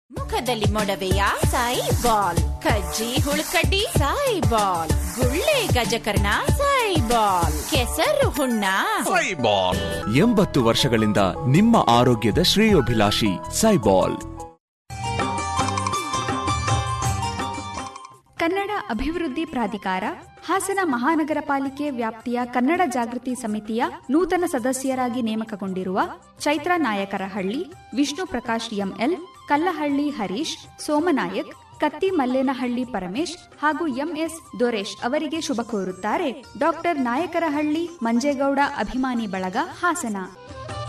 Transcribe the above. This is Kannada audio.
ಮುಖದಲ್ಲಿ ಮೊಡವೆಯ ಸಾಯಿ ಬಾಲ್ ಕಜ್ಜಿ ಹುಳುಕಡ್ಡಿ ಸಾಯಿ ಬಾಲ್ ಗುಳ್ಳೆ ಗಜಕರ್ಣ ಸಾಯಿ ಬಾಲ್ ಕೆಸರು ಹುಣ್ಣ ಸೈಬಾಲ್ ಎಂಬತ್ತು ವರ್ಷಗಳಿಂದ ನಿಮ್ಮ ಆರೋಗ್ಯದ ಶ್ರೇಯೋಭಿಲಾಷಿ ಸೈಬಾಲ್ ಕನ್ನಡ ಅಭಿವೃದ್ಧಿ ಪ್ರಾಧಿಕಾರ ಹಾಸನ ಮಹಾನಗರ ಪಾಲಿಕೆ ವ್ಯಾಪ್ತಿಯ ಕನ್ನಡ ಜಾಗೃತಿ ಸಮಿತಿಯ ನೂತನ ಸದಸ್ಯರಾಗಿ ನೇಮಕಗೊಂಡಿರುವ ಚೈತ್ರ ನಾಯಕರಹಳ್ಳಿ ವಿಷ್ಣು ಪ್ರಕಾಶ್ ಎಂಎಲ್ ಕಲ್ಲಹಳ್ಳಿ ಹರೀಶ್ ಸೋಮನಾಯಕ್ ಕತ್ತಿ ಮಲ್ಲೇನಹಳ್ಳಿ ಪರಮೇಶ್ ಹಾಗೂ ಎಂಎಸ್ ದೊರೇಶ್ ಅವರಿಗೆ ಶುಭ ಕೋರುತ್ತಾರೆ ಡಾಕ್ಟರ್ ನಾಯಕರಹಳ್ಳಿ ಮಂಜೇಗೌಡ ಅಭಿಮಾನಿ ಬಳಗ ಹಾಸನ